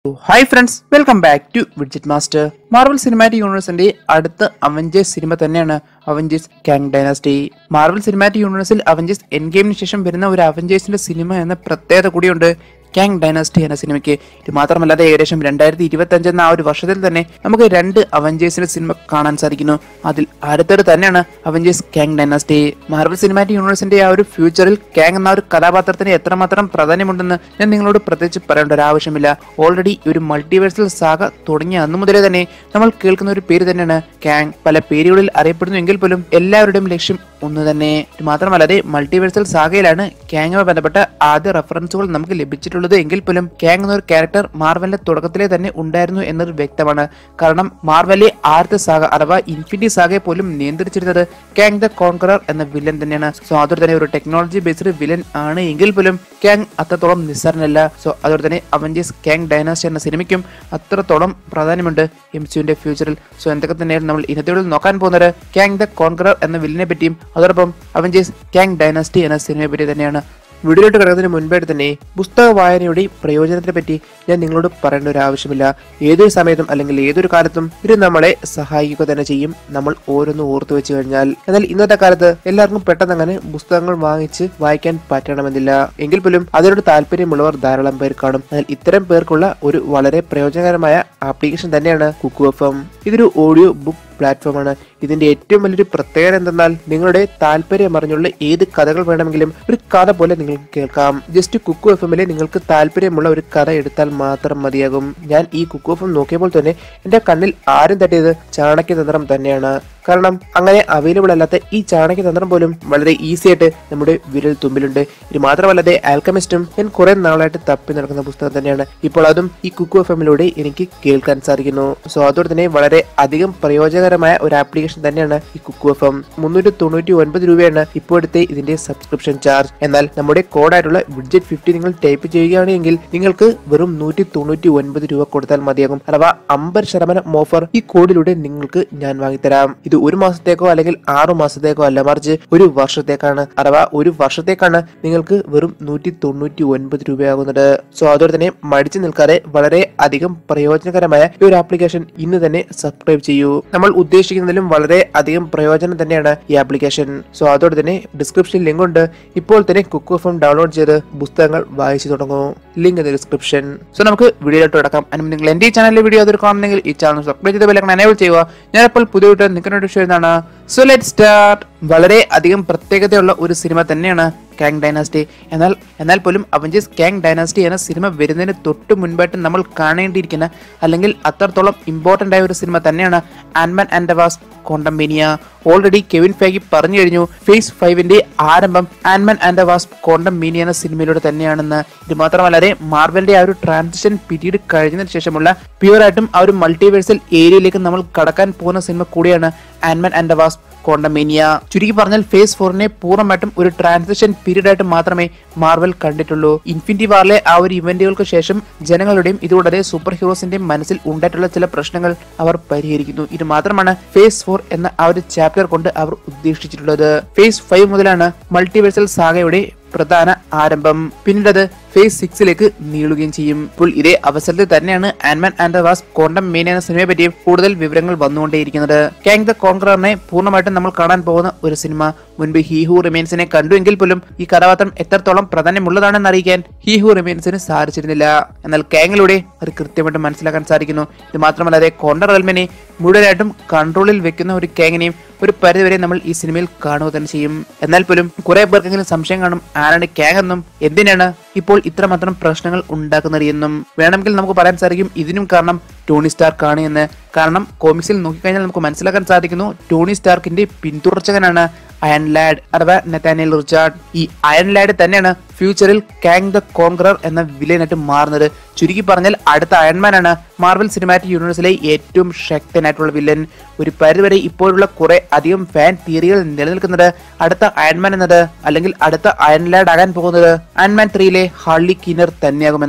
hi friends welcome back to widget master Marvel cinematic യൂണിവേഴ്സിന്റെ അടുത്ത Avengers cinema തന്നെയാണ് Avengers Kang Dynasty Marvel cinematic യൂണിവേഴ്സിൽ Avengers എൻ ഗെയിമിന് ശേഷം വരുന്ന ഒരു അവഞ്ചേഴ്സിന്റെ സിനിമ എന്ന പ്രത്യേകത കൂടിയുണ്ട് കാങ് ഡൈനാസ്റ്റി എന്ന സിനിമയ്ക്ക് ഇത് മാത്രമല്ലാതെ ഏകദേശം രണ്ടായിരത്തി ഇരുപത്തി അഞ്ച് എന്ന ആ ഒരു വർഷത്തിൽ തന്നെ നമുക്ക് രണ്ട് അവഞ്ചേഴ്സിന്റെ സിനിമ കാണാൻ സാധിക്കുന്നു അതിൽ അടുത്തത് തന്നെയാണ് Avengers Kang Dynasty Marvel cinematic യൂണിവേഴ്സിന്റെ ആ ഒരു ഫ്യൂച്ചറിൽ കാങ് എന്ന ഒരു കഥാപാത്രത്തിന് എത്രമാത്രം പ്രാധാന്യമുണ്ടെന്ന് ഞാൻ നിങ്ങളോട് പ്രത്യേകിച്ച് പറയേണ്ട ഒരു ആവശ്യമില്ല ഓൾറെഡി ഒരു മൾട്ടിവേഴ്സൽ സാഗ തുടങ്ങിയ അന്നു മുതലേ തന്നെ നമ്മൾ കേൾക്കുന്ന ഒരു പേര് തന്നെയാണ് കാങ് പല പേരുകളിൽ അറിയപ്പെടുന്നു എങ്കിൽ പോലും എല്ലാവരുടെയും ലക്ഷ്യം ഒന്ന് തന്നെ ഇത് മാത്രമല്ലാതെ മൾട്ടിവേഴ്സൽ സാഗയിലാണ് കാങ്ങുമായി ബന്ധപ്പെട്ട ആദ്യ റെഫറൻസുകൾ നമുക്ക് ലഭിച്ചിട്ടുള്ളത് എങ്കിൽ പോലും കാങ് എന്ന ഒരു ക്യാരക്ടർ മാർവലിന്റെ തുടക്കത്തിലെ തന്നെ ഉണ്ടായിരുന്നു എന്നത് വ്യക്തമാണ് കാരണം മാർവലിലെ ആദ്യത്തെ സാഗ അഥവാ ഇൻഫിനിറ്റി സാഗയെ പോലും നിയന്ത്രിച്ചിരുന്നത് കാങ് ദ കോൺകറർ എന്ന വില്ലൻ തന്നെയാണ് സോ അതുപോലെ തന്നെ ഒരു ടെക്നോളജി ബേസ്ഡ് വില്ലൻ ആണ് എങ്കിൽ പോലും കാങ് അത്രത്തോളം നിസ്സാരനല്ല സോ അതുപോലെ തന്നെ അവഞ്ചേഴ്സ് കാങ് ഡൈനാസ്റ്റി എന്ന സിനിമയ്ക്കും അത്രത്തോളം പ്രാധാന്യമുണ്ട് എം സിയുടെ ഫ്യൂച്ചറിൽ സോ എന്തൊക്കെ തന്നെയാണ് നമ്മൾ ഇന്നത്തെ നോക്കാൻ പോകുന്നത് കാങ് ദ കോൺകറർ എന്ന വില്ലിനെ പറ്റിയും അതോടൊപ്പം അവഞ്ചേഴ്സ് കാങ് ഡൈനാസ്റ്റി എന്ന സിനിമയെ പറ്റി തന്നെയാണ് വീഡിയോയിലോട്ട് കിടക്കുന്നതിന് മുൻപായിട്ട് തന്നെ പുസ്തക വായനയുടെ പ്രയോജനത്തെ പറ്റി ഞാൻ നിങ്ങളോട് പറയേണ്ട ഒരു ആവശ്യമില്ല ഏതൊരു സമയത്തും അല്ലെങ്കിൽ ഏതൊരു കാലത്തും ഇത് നമ്മളെ സഹായിക്കുക തന്നെ ചെയ്യും നമ്മൾ ഓരോന്ന് ഓർത്തു വെച്ച് കഴിഞ്ഞാൽ എന്നാൽ ഇന്നത്തെ കാലത്ത് എല്ലാവർക്കും പെട്ടെന്ന് അങ്ങനെ പുസ്തകങ്ങൾ വാങ്ങിച്ച് വായിക്കാൻ പറ്റണമെന്നില്ല എങ്കിൽ പോലും അതിനോട് താല്പര്യമുള്ളവർ ധാരാളം പേർ കാണും എന്നാൽ ഇത്തരം പേർക്കുള്ള ഒരു വളരെ പ്രയോജനകരമായ ആപ്ലിക്കേഷൻ തന്നെയാണ് കുക്കു എഫ് എം ഇതൊരു ഓഡിയോ ബുക്ക് പ്ലാറ്റ്ഫോമാണ് ഇതിന്റെ ഏറ്റവും വലിയൊരു പ്രത്യേകത എന്തെന്നാൽ നിങ്ങളുടെ താല്പര്യം അറിഞ്ഞുള്ള ഏത് കഥകൾ വേണമെങ്കിലും ഒരു കഥ പോലെ നിങ്ങൾക്ക് കേൾക്കാം ജസ്റ്റ് കുക്കു എഫ് എമ്മിലെ നിങ്ങൾക്ക് താല്പര്യമുള്ള ഒരു കഥ എടുത്താൽ മാത്രം മതിയാകും ഞാൻ ഈ കുക്കു എഫ് എം നോക്കിയപ്പോൾ തന്നെ എന്റെ കണ്ണിൽ ആരും തട്ടിയത് ചാണക്യതന്ത്രം തന്നെയാണ് കാരണം അങ്ങനെ അവൈലബിൾ അല്ലാത്ത ഈ ചാണക്യതന്ത്രം പോലും വളരെ ഈസി ആയിട്ട് നമ്മുടെ വിരൽ തുമ്പിലുണ്ട് ഇത് മാത്രമല്ലാതെ ആൽക്കമിസ്റ്റും ഞാൻ കുറെ നാളായിട്ട് തപ്പി നടക്കുന്ന പുസ്തകം തന്നെയാണ് ഇപ്പോൾ അതും ഈ കുക്കു എഫ് എമ്മിലൂടെ എനിക്ക് കേൾക്കാൻ സാധിക്കുന്നു സോ അതോടെ തന്നെ വളരെ അധികം പ്രയോജനകരമായ ഒരു ആപ്ലിക്കേഷൻ തന്നെയാണ് ഈ കുക്കു എഫ് എം മുന്നൂറ്റി തൊണ്ണൂറ്റി ഒൻപത് രൂപയാണ് ഇപ്പോഴത്തെ ഇതിന്റെ സബ്സ്ക്രിപ്ഷൻ ചാർജ് എന്നാൽ നമ്മുടെ കോഡായിട്ടുള്ള വിഡ്ജറ്റ് ഫിഫ്റ്റി നിങ്ങൾ ടൈപ്പ് ചെയ്യുകയാണെങ്കിൽ നിങ്ങൾക്ക് വെറും നൂറ്റി തൊണ്ണൂറ്റി ഒൻപത് രൂപ കൊടുത്താൽ മതിയാകും അഥവാ അമ്പത് ശതമാനം ഓഫർ ഈ കോഡിലൂടെ നിങ്ങൾക്ക് ഞാൻ വാങ്ങിത്തരാം ഇത് ഒരു മാസത്തേക്കോ അല്ലെങ്കിൽ ആറു മാസത്തേക്കോ അല്ല മറിച്ച് ഒരു വർഷത്തേക്കാണ് അഥവാ ഒരു വർഷത്തേക്കാണ് നിങ്ങൾക്ക് വെറും നൂറ്റി തൊണ്ണൂറ്റി ഒൻപത് രൂപയാകുന്നത് സോ അതോടെ തന്നെ മടിച്ചു നിൽക്കാതെ വളരെ അധികം പ്രയോജനകരമായ ഈ ഒരു ആപ്ലിക്കേഷൻ ഇന്ന് തന്നെ സബ്സ്ക്രൈബ് ചെയ്യൂ നമ്മൾ ഉദ്ദേശിക്കുന്നതിലും വളരെ അധികം പ്രയോജനം തന്നെയാണ് ഈ ആപ്ലിക്കേഷൻ സോ അതോടെ തന്നെ ഡിസ്ക്രിപ്ഷനിൽ ലിങ്ക് ഉണ്ട് ഇപ്പോൾ തന്നെ കുക്ക് ഫോം ഡൗൺലോഡ് ചെയ്ത് പുസ്തകങ്ങൾ വായിച്ചു തുടങ്ങൂ ലിങ്ക് ഇൻ ഡിസ്ക്രിപ്ഷൻ സോ നമുക്ക് വീഡിയോയിലോട്ട് കിടക്കാം അതിന് നിങ്ങൾ എന്റെ ഈ ചാനലിലെ വീഡിയോ അതൊരു കാണുന്നെങ്കിൽ ഈ ചാനൽ സബ്സ്ക്രൈബ് ചെയ്ത് ബെല്ലൈക്കൺ എനേബിൾ ചെയ്യുക ഞാനിപ്പോൾ പുതിയ വീട്ടിൽ നിൽക്കുന്ന ഒരു എന്താണ് സോ ലെറ്റ് സ്റ്റാർട്ട് വളരെ അധികം പ്രത്യേകതയുള്ള ഒരു സിനിമ തന്നെയാണ് കാങ് ഡൈനാസ്റ്റി എന്നാൽ എന്നാൽ പോലും അവഞ്ചേഴ്സ് കാങ് ഡൈനാസ്റ്റി എന്ന സിനിമ വരുന്നതിന് തൊട്ട് മുൻപായിട്ട് നമ്മൾ കാണേണ്ടിയിരിക്കുന്ന അല്ലെങ്കിൽ അത്രത്തോളം ഇമ്പോർട്ടൻ്റ് ആയ ഒരു സിനിമ തന്നെയാണ് ആൻമാൻ and Wasp Quantumania already Kevin Feige പറഞ്ഞു കഴിഞ്ഞു ഫേസ് ഫൈവിന്റെ ആരംഭം ആൻമാൻ ആൻഡ് വാസ് കോണ്ടംബേനിയ എന്ന സിനിമയിലൂടെ തന്നെയാണെന്ന് ഇത് മാത്രമല്ലാതെ മാർവലിന്റെ ആ ഒരു ട്രാൻസിഷൻ പീരീഡ് കഴിഞ്ഞതിന് ശേഷമുള്ള പ്യുവറായിട്ടും ആ ഒരു മൾട്ടിവേഴ്സൽ ഏരിയയിലേക്ക് നമ്മൾ കടക്കാൻ പോകുന്ന സിനിമ കൂടിയാണ് ആൻമാൻ ആൻഡ് വാസ് കോണ്ടമേനിയ ചുരുക്കി പറഞ്ഞാൽ ഫേസ് ഫോറിനെ പൂർണ്ണമായിട്ടും ഒരു ട്രാൻസിഷൻ പീരീഡ് ആയിട്ട് മാത്രമേ മാർവൽ കണ്ടിട്ടുള്ളൂ ഇൻഫിനിറ്റി വാറിലെ ആ ഒരു ഇവന്റുകൾക്ക് ശേഷം ജനങ്ങളുടെയും ഇതുകൂടാതെ സൂപ്പർ ഹീറോസിന്റെയും മനസ്സിൽ ഉണ്ടായിട്ടുള്ള ചില പ്രശ്നങ്ങൾ അവർ പരിഹരിക്കുന്നു ഇത് മാത്രമാണ് ഫേസ് ഫോർ എന്ന ആ ഒരു ചാപ്റ്റർ കൊണ്ട് അവർ ഉദ്ദേശിച്ചിട്ടുള്ളത് ഫേസ് ഫൈവ് മുതലാണ് മൾട്ടിവേഴ്സൽ സാഗയുടെ പ്രധാന ആരംഭം പിന്നീട് അത് ഫേസ് സിക്സിലേക്ക് നീളുകയും ചെയ്യും ഇപ്പോൾ ഇതേ അവസരത്തിൽ തന്നെയാണ് ആൻമാൻ ആൻഡ് വാസ് കോണ്ടം മെയിൻ എന്ന സിനിമയെ പറ്റിയും കൂടുതൽ വിവരങ്ങൾ വന്നുകൊണ്ടേയിരിക്കുന്നത് കാങ് ദ കോൺഗ്രറിനെ പൂർണ്ണമായിട്ടും നമ്മൾ കാണാൻ പോകുന്ന ഒരു സിനിമ മുൻപ് ഹി ഹു റിമെയിൻസിനെ കണ്ടുവെങ്കിൽ പോലും ഈ കഥാപാത്രം എത്രത്തോളം പ്രാധാന്യമുള്ളതാണെന്ന് അറിയിക്കാൻ ഹി ഹു റിമെയിൻസിന് സാധിച്ചിരുന്നില്ല എന്നാൽ കാങ്ങിലൂടെ അത് കൃത്യമായിട്ട് മനസ്സിലാക്കാൻ സാധിക്കുന്നു ഇത് മാത്രമല്ലാതെ കോണ്ടർ റെൽമിനെ മുഴുവനായിട്ടും കൺട്രോളിൽ വെക്കുന്ന ഒരു കാങ്ങിനെയും ഒരു പരിധിവരെ നമ്മൾ ഈ സിനിമയിൽ കാണുക തന്നെ ചെയ്യും എന്നാൽ പോലും കുറെ പേർക്കെങ്കിലും സംശയം കാണും ആരാണ് കാങ് എന്നും എന്തിനാണ് ഇപ്പോൾ ഇത്രമാത്രം പ്രശ്നങ്ങൾ ഉണ്ടാക്കുന്നത് എന്നും വേണമെങ്കിൽ നമുക്ക് പറയാൻ സാധിക്കും ഇതിനും കാരണം ടോണി സ്റ്റാർക്ക് ആണ് എന്ന് കാരണം കോമിക്സിൽ നോക്കിക്കഴിഞ്ഞാൽ നമുക്ക് മനസ്സിലാക്കാൻ സാധിക്കുന്നു ടോണി സ്റ്റാർക്കിന്റെ പിന്തുടർച്ചകനാണ് അയൺ ലാഡ് അഥവാ നെത്താനിയൽ റിച്ചാർഡ് ഈ അയൺ ലാഡ് തന്നെയാണ് ഫ്യൂച്ചറിൽ കാങ് ദ കോൺഗ്രർ എന്ന വില്ലനായിട്ട് മാറുന്നത് ചുരുക്കി പറഞ്ഞാൽ അടുത്ത അയൺമാൻ ആണ് മാർവൽ സിനിമാറ്റിക് യൂണിവേഴ്സിലെ ഏറ്റവും ശക്തനായിട്ടുള്ള വില്ലൻ ഒരു പരിധിവരെ ഇപ്പോഴുള്ള കുറെ അധികം ഫാൻ തിയറികൾ നിലനിൽക്കുന്നത് അടുത്ത അയൺമാൻ എന്നത് അല്ലെങ്കിൽ അടുത്ത അയൺ ലാഡ് ആകാൻ പോകുന്നത് അയൺമാൻ ത്രീയിലെ ഹാർലി കീനർ തന്നെയാകുമെന്നാണ്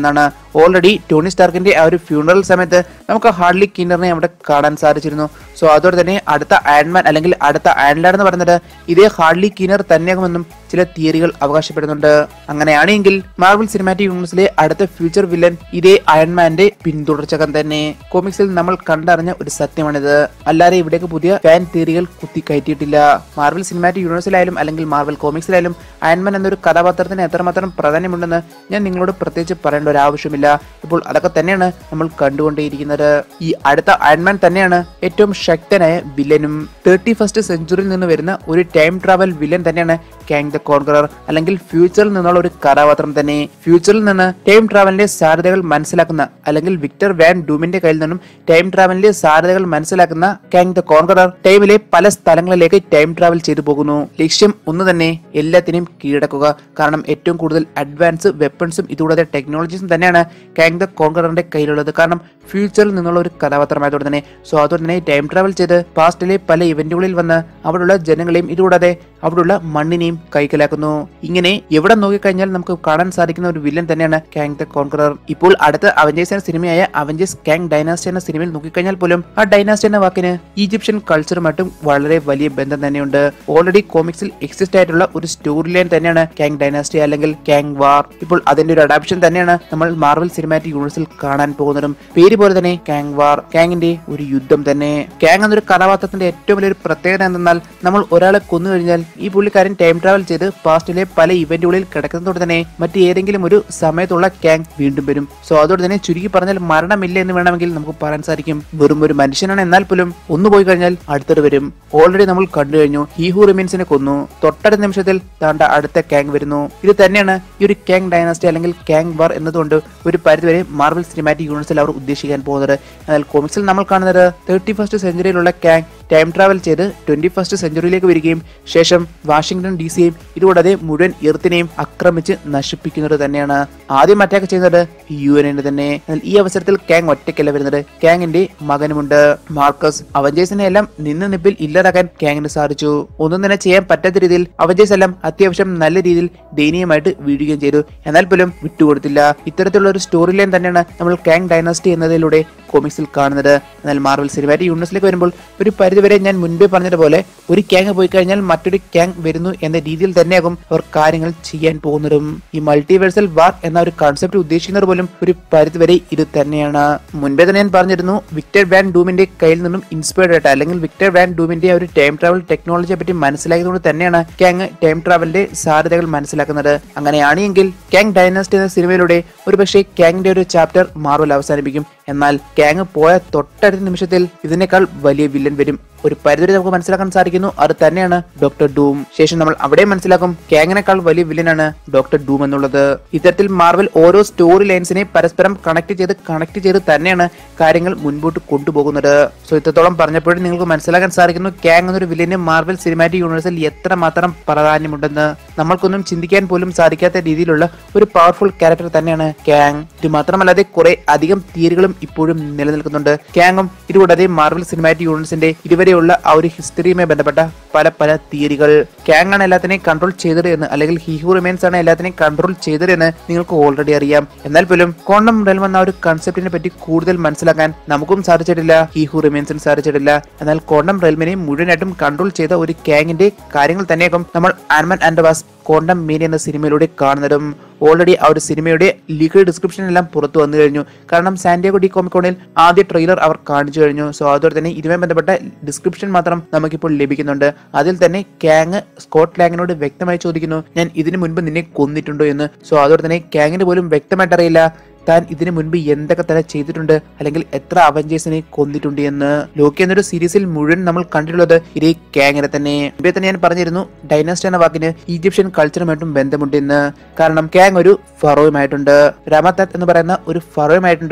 ഓൾറെഡി ടോണി സ്റ്റാർക്കിന്റെ ആ ഒരു ഫ്യൂണറൽ സമയത്ത് നമുക്ക് ഹാർഡ്ലി കിന്നറിനെ അവിടെ കാണാൻ സാധിച്ചിരുന്നു സോ അതോടെ തന്നെ അടുത്ത അയൺമാൻ അല്ലെങ്കിൽ അടുത്ത അയൺലാഡ് എന്ന് പറയുന്നത് ഇതേ ഹാർഡ്ലി കിന്നർ തന്നെയാകുമെന്നും ചില തിയറികൾ അവകാശപ്പെടുന്നുണ്ട് അങ്ങനെയാണെങ്കിൽ മാർവൽ സിനിമാറ്റിക് യൂണിവേഴ്സിലെ അടുത്ത ഫ്യൂച്ചർ വില്ലൻ ഇതേ അയൺമാന്റെ പിന്തുടർച്ചകൻ തന്നെ കോമിക്സിൽ നമ്മൾ കണ്ടറിഞ്ഞ ഒരു സത്യമാണിത് അല്ലാതെ ഇവിടേക്ക് പുതിയ ഫാൻ തിയറികൾ കുത്തിക്കയറ്റിയിട്ടില്ല മാർവൽ സിനിമാറ്റിക് യൂണിവേഴ്സിലായാലും അല്ലെങ്കിൽ മാർവൽ കോമിക്സിലായാലും അയൺമാൻ എന്നൊരു കഥാപാത്രത്തിന് എത്രമാത്രം പ്രാധാന്യമുണ്ടെന്ന് ഞാൻ നിങ്ങളോട് പ്രത്യേകിച്ച് പറയേണ്ട ഒരു ആവശ്യമില്ല ഇപ്പോൾ അതൊക്കെ തന്നെയാണ് നമ്മൾ കണ്ടുകൊണ്ടേയിരിക്കുന്നത് ഈ അടുത്ത അയൺമാൻ തന്നെയാണ് ഏറ്റവും ശക്തനായ വില്ലനും തേർട്ടി ഫസ്റ്റ് സെഞ്ചുറിയിൽ നിന്ന് വരുന്ന ഒരു ടൈം ട്രാവൽ വില്ലൻ തന്നെയാണ് കാങ് ദ കോൺഗ്രർ അല്ലെങ്കിൽ ഫ്യൂച്ചറിൽ നിന്നുള്ള ഒരു കഥാപാത്രം തന്നെ ഫ്യൂച്ചറിൽ നിന്ന് ടൈം ട്രാവലിന്റെ സാധ്യതകൾ മനസ്സിലാക്കുന്ന അല്ലെങ്കിൽ വിക്ടർ വാൻ ഡൂമിന്റെ കയ്യിൽ നിന്നും ടൈം ട്രാവലിന്റെ സാധ്യതകൾ മനസ്സിലാക്കുന്ന കാങ് ദ കോൺഗ്രർ ടൈമിലെ പല സ്ഥലങ്ങളിലേക്ക് ടൈം ട്രാവൽ ചെയ്തു പോകുന്നു ലക്ഷ്യം ഒന്ന് തന്നെ എല്ലാത്തിനെയും കീഴടക്കുക കാരണം ഏറ്റവും കൂടുതൽ അഡ്വാൻസ് വെപ്പൺസും ഇതുകൂടാതെ ടെക്നോളജീസും തന്നെയാണ് കാങ് ദ കോൺഗ്രറിന്റെ കയ്യിലുള്ളത് കാരണം ഫ്യൂച്ചറിൽ നിന്നുള്ള ഒരു കഥാപാത്രമായതുകൊണ്ട് തന്നെ സോ അതുകൊണ്ട് തന്നെ ടൈം ട്രാവൽ ചെയ്ത് പാസ്റ്റിലെ പല ഇവന്റുകളിൽ വന്ന് അവിടെയുള്ള ജനങ്ങളെയും ഇതുകൂടാതെ അവിടെയുള്ള മണ്ണിനെയും കൈക്കലാക്കുന്നു ഇങ്ങനെ എവിടെ നോക്കിക്കഴിഞ്ഞാൽ നമുക്ക് കാണാൻ സാധിക്കുന്ന ഒരു വില്ലൻ തന്നെയാണ് കാങ് ദ കോൺഗ്രർ ഇപ്പോൾ അടുത്ത അവഞ്ചേഴ്സ് എന്ന സിനിമയായ അവഞ്ചേഴ്സ് കാങ് ഡൈനാസ്റ്റി എന്ന സിനിമയിൽ നോക്കിക്കഴിഞ്ഞാൽ പോലും ആ ഡൈനാസ്റ്റി എന്ന വാക്കിന് ഈജിപ്ഷ്യൻ കൾച്ചറുമായിട്ടും വളരെ വലിയ ബന്ധം തന്നെയുണ്ട് ഓൾറെഡി കോമിക്സിൽ എക്സിസ്റ്റ് ആയിട്ടുള്ള ഒരു സ്റ്റോറി ലൈൻ തന്നെയാണ് കാങ് ഡൈനാസ്റ്റി അല്ലെങ്കിൽ കാങ് വാർ ഇപ്പോൾ അതിന്റെ ഒരു അഡാപ്ഷൻ തന്നെയാണ് നമ്മൾ മാർവൽ സിനിമാറ്റിക് യൂണിവേഴ്സിൽ കാണാൻ പോകുന്നതും പേര് പോലെ തന്നെ കാങ് വാർ കാങ്ങിന്റെ ഒരു യുദ്ധം തന്നെ കാങ് എന്നൊരു കഥാപാത്രത്തിന്റെ ഏറ്റവും വലിയൊരു പ്രത്യേകത എന്തെന്നാൽ നമ്മൾ ഒരാളെ കൊന്നു കഴിഞ്ഞാൽ ഈ പുള്ളിക്കാരൻ ടൈം ട്രാവൽ ചെയ്ത് പാസ്റ്റിലെ പല ഇവന്റുകളിൽ കിടക്കുന്നതോടെ തന്നെ മറ്റ് ഏതെങ്കിലും ഒരു സമയത്തുള്ള കാങ് വീണ്ടും വരും സോ അതോടെ തന്നെ ചുരുക്കി പറഞ്ഞാൽ മരണമില്ല എന്ന് വേണമെങ്കിൽ നമുക്ക് പറയാൻ സാധിക്കും വെറും ഒരു മനുഷ്യനാണ് എന്നാൽ പോലും ഒന്ന് പോയി കഴിഞ്ഞാൽ അടുത്തത് വരും ഓൾറെഡി നമ്മൾ കണ്ടു കഴിഞ്ഞു ഹി ഹു റിമീൻസിനെ കൊന്നു തൊട്ടടുത്ത നിമിഷത്തിൽ താണ്ട അടുത്ത കാങ് വരുന്നു ഇത് തന്നെയാണ് ഈ ഒരു കാങ് ഡൈനാസ്റ്റി അല്ലെങ്കിൽ കാങ് വാർ എന്നതുകൊണ്ട് ഒരു പരിധിവരെ മാർവൽ സിനിമാറ്റിക് യൂണിവേഴ്സിൽ അവർ ഉദ്ദേശിക്കാൻ പോകുന്നത് എന്നാൽ കോമിക്സിൽ നമ്മൾ കാണുന്നത് തേർട്ടി ഫസ്റ്റ് സെഞ്ചുറിയിലുള്ള കാങ് ടൈം ട്രാവൽ ചെയ്ത് ട്വന്റി ഫസ്റ്റ് സെഞ്ചുറിയിലേക്ക് വരികയും ശേഷം വാഷിംഗ്ടൺ ഡി സിയെയും ഇതുകൂടാതെ മുഴുവൻ എർത്തിനെയും ആക്രമിച്ച് നശിപ്പിക്കുന്നത് തന്നെയാണ് ആദ്യം അറ്റാക്ക് ചെയ്യുന്നത് യു എനെ തന്നെ എന്നാൽ ഈ അവസരത്തിൽ കാങ് ഒറ്റയ്ക്കല്ല വരുന്നത് കാങ്ങിന്റെ മകനുമുണ്ട് മാർക്കസ് അവഞ്ചേഴ്സിനെ എല്ലാം നിന്ന് നിപ്പിൽ ഇല്ലാതാക്കാൻ കാങ്ങിന് സാധിച്ചു ഒന്നും തന്നെ ചെയ്യാൻ പറ്റാത്ത രീതിയിൽ അവഞ്ചേഴ്സ് എല്ലാം അത്യാവശ്യം നല്ല രീതിയിൽ ദയനീയമായിട്ട് വീഴുകയും ചെയ്തു എന്നാൽ പോലും വിട്ടുകൊടുത്തില്ല ഇത്തരത്തിലുള്ള ഒരു സ്റ്റോറി ലൈൻ തന്നെയാണ് നമ്മൾ കാങ് ഡൈനാസ്റ്റി എന്നതിലൂടെ കോമിക്സിൽ കാണുന്നത് എന്നാൽ മാർവൽ സിനിമാറ്റിക് യൂണിവേഴ്സിലേക്ക് വരുമ്പോൾ ഒരു പരിധിവരെ ഞാൻ മുൻപേ പറഞ്ഞതുപോലെ ഒരു ക്യാങ് പോയി കഴിഞ്ഞാൽ മറ്റൊരു ക്യാങ് വരുന്നു എന്ന രീതിയിൽ തന്നെയാകും അവർ കാര്യങ്ങൾ ചെയ്യാൻ പോകുന്നതും ഈ മൾട്ടിവേഴ്സൽ വാർ എന്ന ഒരു കൺസെപ്റ്റ് ഉദ്ദേശിക്കുന്നത് പോലും ഒരു പരിധിവരെ ഇത് തന്നെയാണ് മുൻപേ തന്നെ ഞാൻ പറഞ്ഞിരുന്നു വിക്ടർ വാൻ ഡൂമിന്റെ കയ്യിൽ നിന്നും ഇൻസ്പയർഡ് ആയിട്ട് അല്ലെങ്കിൽ വിക്ടർ വാൻ ഡൂമിന്റെ ആ ഒരു ടൈം ട്രാവൽ ടെക്നോളജിയെ പറ്റി മനസ്സിലാക്കിയതുകൊണ്ട് തന്നെയാണ് ക്യാങ് ടൈം ട്രാവലിന്റെ സാധ്യതകൾ മനസ്സിലാക്കുന്നത് അങ്ങനെയാണ് എങ്കിൽ ക്യാങ് ഡൈനാസ്റ്റി എന്ന സിനിമയിലൂടെ ഒരുപക്ഷെ ക്യാങ്ങിന്റെ ഒരു ചാപ്റ്റർ മാർവൽ അവസാനിപ്പിക്കും എന്നാൽ ക്യാങ് പോയ തൊട്ടടുത്ത നിമിഷത്തിൽ ഇതിനേക്കാൾ വലിയ വില്ലൻ വരും ഒരു പരിധി നമുക്ക് മനസ്സിലാക്കാൻ സാധിക്കുന്നു അത് തന്നെയാണ് ഡോക്ടർ ഡൂം ശേഷം നമ്മൾ അവിടെ മനസ്സിലാക്കും ക്യാങ്ങിനേക്കാൾ വലിയ വില്ലനാണ് ഡോക്ടർ ഡൂം എന്നുള്ളത് ഇത്തരത്തിൽ മാർവൽ ഓരോ സ്റ്റോറി ലൈൻസിനെ പരസ്പരം കണക്ട് ചെയ്ത് കണക്ട് ചെയ്ത് തന്നെയാണ് കാര്യങ്ങൾ മുൻപോട്ട് കൊണ്ടുപോകുന്നത് സോ ഇത്രത്തോളം പറഞ്ഞപ്പോഴും നിങ്ങൾക്ക് മനസ്സിലാക്കാൻ സാധിക്കുന്നു ക്യാങ് എന്നൊരു വില്ലന് മാർവൽ സിനിമാറ്റിക് യൂണിവേഴ്സിൽ എത്രമാത്രം പ്രാധാന്യമുണ്ടെന്ന് നമ്മൾക്കൊന്നും ചിന്തിക്കാൻ പോലും സാധിക്കാത്ത രീതിയിലുള്ള ഒരു പവർഫുൾ ക്യാരക്ടർ തന്നെയാണ് ക്യാങ് ഇത് മാത്രമല്ലാതെ കുറെ അധികം തിയറികളും ഇപ്പോഴും നിലനിൽക്കുന്നുണ്ട് ക്യാങ്ങും ഇതുകൂടാതെ മാർവൽ സിനിമാറ്റിക് യൂണിവേഴ്സിന്റെ ഇതുവരെയുള്ള ആ ഒരു ഹിസ്റ്ററിയുമായി ബന്ധപ്പെട്ട പല പല തിയറികൾ ക്യാങ് ആണ് എല്ലാത്തിനെയും കൺട്രോൾ ചെയ്തത് എന്ന് അല്ലെങ്കിൽ ഹീഹു റിമൈൻസ് ആണ് എല്ലാത്തിനെയും കൺട്രോൾ ചെയ്തത് എന്ന് നിങ്ങൾക്ക് ഓൾറെഡി അറിയാം എന്നാൽ പോലും ക്വാണ്ടം റെൽം എന്ന ആ ഒരു കൺസെപ്റ്റിനെ പറ്റി കൂടുതൽ മനസ്സിലാക്കാൻ നമുക്കും സാധിച്ചിട്ടില്ല ഹീഹു റിമൈൻസിന് സാധിച്ചിട്ടില്ല എന്നാൽ ക്വാണ്ടം റെൽമിനെ മുഴുവനായിട്ടും കൺട്രോൾ ചെയ്ത ഒരു ക്യാങ്ങിന്റെ കാര്യങ്ങൾ തന്നെയാകും നമ്മൾ ആൻമൻ ആൻഡ് വാസ് ക്വാണ്ടം മീൻ എന്ന സിനിമയിലൂടെ കാണുന്നതും ഓൾറെഡി ആ ഒരു സിനിമയുടെ ലീഗൽ ഡിസ്ക്രിപ്ഷൻ എല്ലാം പുറത്തു വന്നു കഴിഞ്ഞു കാരണം സാന്റിയാഗോ ഡി കോമിക്കോണിൽ ആദ്യ ട്രെയിലർ അവർ കാണിച്ചു കഴിഞ്ഞു സോ അതുപോലെ തന്നെ ഇതുമായി ബന്ധപ്പെട്ട ഡിസ്ക്രിപ്ഷൻ മാത്രം നമുക്കിപ്പോൾ ലഭിക്കുന്നുണ്ട് അതിൽ തന്നെ ക്യാങ് സ്കോട്ട് ലാങ്ങിനോട് വ്യക്തമായി ചോദിക്കുന്നു ഞാൻ ഇതിനു മുൻപ് നിന്നെ കൊന്നിട്ടുണ്ടോ എന്ന് സോ അതുപോലെ തന്നെ ക്യാങ്ങിന് പോലും വ്യക്തമായിട്ട് അറിയില്ല താൻ ഇതിനു മുൻപ് എന്തൊക്കെ തന്നെ ചെയ്തിട്ടുണ്ട് അല്ലെങ്കിൽ എത്ര അവഞ്ചേഴ്സിനെ കൊന്നിട്ടുണ്ട് എന്ന് ലോക്കി എന്നൊരു സീരീസിൽ മുഴുവൻ നമ്മൾ കണ്ടിട്ടുള്ളത് ഇതേ ക്യാങ്ങിനെ തന്നെ മുമ്പേ തന്നെ ഞാൻ പറഞ്ഞിരുന്നു ഡൈനാസ്റ്റി എന്ന വാക്കിന് ഈജിപ്ഷ്യൻ കൾച്ചറുമായിട്ടും ബന്ധമുണ്ട് എന്ന് കാരണം ക്യാങ് ഒരു ഫറോയുമായിട്ടുണ്ട് രാമത്താത്ത് എന്ന് പറയുന്ന ഒരു ഫറോയുമായിട്ടുണ്ട്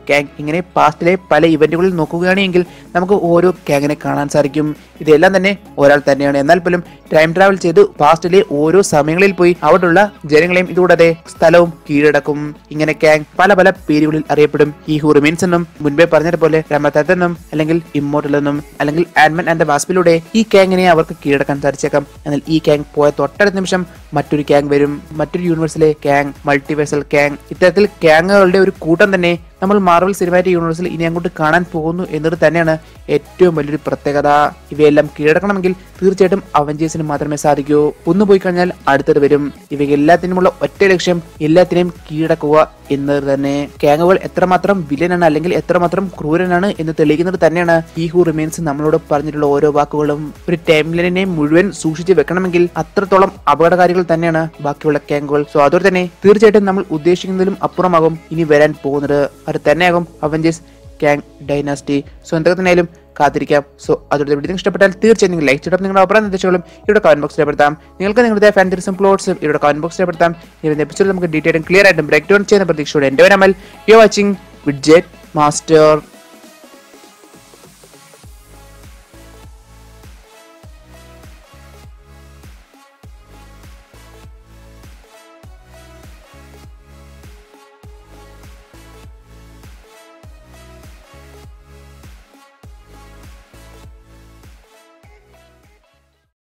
ക്യാങ് ഇങ്ങനെ പാസ്റ്റിലെ പല ഇവന്റുകളിൽ നോക്കുകയാണെങ്കിൽ നമുക്ക് ഓരോ ക്യാങ്ങിനെ കാണാൻ സാധിക്കും ഇതെല്ലാം തന്നെ ഒരാൾ തന്നെയാണ് എന്നാൽ പോലും ടൈം ട്രാവൽ ചെയ്ത് പാസ്റ്റിലെ ഓരോ സമയങ്ങളിൽ പോയി അവിടെയുള്ള ജനങ്ങളെയും ഇതുകൂടാതെ സ്ഥലവും കീഴടക്കും ഇങ്ങനെ ക്യാങ് പല പല പേരുകളിൽ അറിയപ്പെടും ഈ ഹു റിമീൻസ് എന്നും മുൻപേ പറഞ്ഞതുപോലെ രമത്തത്ത് എന്നും അല്ലെങ്കിൽ ഇമ്മോർട്ടൽ എന്നും അല്ലെങ്കിൽ ആൻമൻ ആൻഡ് വാസ്പിലൂടെ ഈ ക്യാങ്ങിനെ അവർക്ക് കീഴടക്കാൻ സാധിച്ചേക്കാം എന്നാൽ ഈ ക്യാങ് പോയ തൊട്ടടുത്ത നിമിഷം മറ്റൊരു ക്യാങ് വരും മറ്റൊരു യൂണിവേഴ്സിലെ ക്യാങ് മൾട്ടിവേഴ്സൽ ക്യാങ് ഇത്തരത്തിൽ ക്യാങ്ങുകളുടെ ഒരു കൂട്ടം തന്നെ നമ്മൾ മാർവൽ സിനിമാറ്റിക് യൂണിവേഴ്സിൽ ഇനി അങ്ങോട്ട് കാണാൻ പോകുന്നു എന്നത് തന്നെയാണ് ഏറ്റവും വലിയൊരു പ്രത്യേകത ഇവയെല്ലാം കീഴടക്കണമെങ്കിൽ തീർച്ചയായിട്ടും അവഞ്ചേഴ്സിന് മാത്രമേ സാധിക്കൂ ഒന്ന് പോയി കഴിഞ്ഞാൽ അടുത്തത് വരും ഇവയെല്ലാത്തിനുമുള്ള ഒറ്റ ലക്ഷ്യം എല്ലാത്തിനെയും കീഴടക്കുക എന്നത് തന്നെ ക്യാങ്ങുകൾ എത്രമാത്രം വില്ലനാണ് അല്ലെങ്കിൽ എത്രമാത്രം ക്രൂരനാണ് എന്ന് തെളിയിക്കുന്നത് തന്നെയാണ് ഈ ഹു റിമെയിൻസ് നമ്മളോട് പറഞ്ഞിട്ടുള്ള ഓരോ വാക്കുകളും ഒരു ടൈംലൈനിനെ മുഴുവൻ സൂക്ഷിച്ച് വെക്കണമെങ്കിൽ അത്രത്തോളം അപകടകാരികൾ തന്നെയാണ് ബാക്കിയുള്ള ക്യാങ്കുകൾ സോ അതുപോലെ തന്നെ തീർച്ചയായിട്ടും നമ്മൾ ഉദ്ദേശിക്കുന്നതിലും അപ്പുറമാകും ഇനി വരാൻ പോകുന്നത് അത് തന്നെയാകും അവഞ്ചേഴ്സ് ക്യാങ് ഡൈനാസ്റ്റി സോ എന്തൊക്കെ തന്നെയായാലും കാത്തിരിക്കാം സോ അതോടെ വീഡിയോ ഇഷ്ടപ്പെട്ടാൽ തീർച്ചയായും നിങ്ങൾ ലൈക്ക് ചെയ്തിട്ട് നിങ്ങളുടെ അഭിപ്രായ നിർദ്ദേശങ്ങളും ഇവിടെ കമന്റ് ബോക്സിൽ രേഖപ്പെടുത്താം നിങ്ങൾക്ക് നിങ്ങളുടെ ഫാൻറ്ററിസും പ്ലോട്ട്സും ഇവിടെ കമന്റ് ബോക്സിൽ രേഖപ്പെടുത്താം ഈ എപ്പിസോഡ് നമുക്ക് ഡീറ്റെയിലും ക്ലിയർ ആയിട്ടും ബ്രേക്ക് ഡൗൺ ചെയ്യുന്ന പ്രതീക്ഷയോടെ എൻ്റെ വരമൽ യു വാച്ചിങ് വിഡ്ജെറ്റ് മാസ്റ്റർ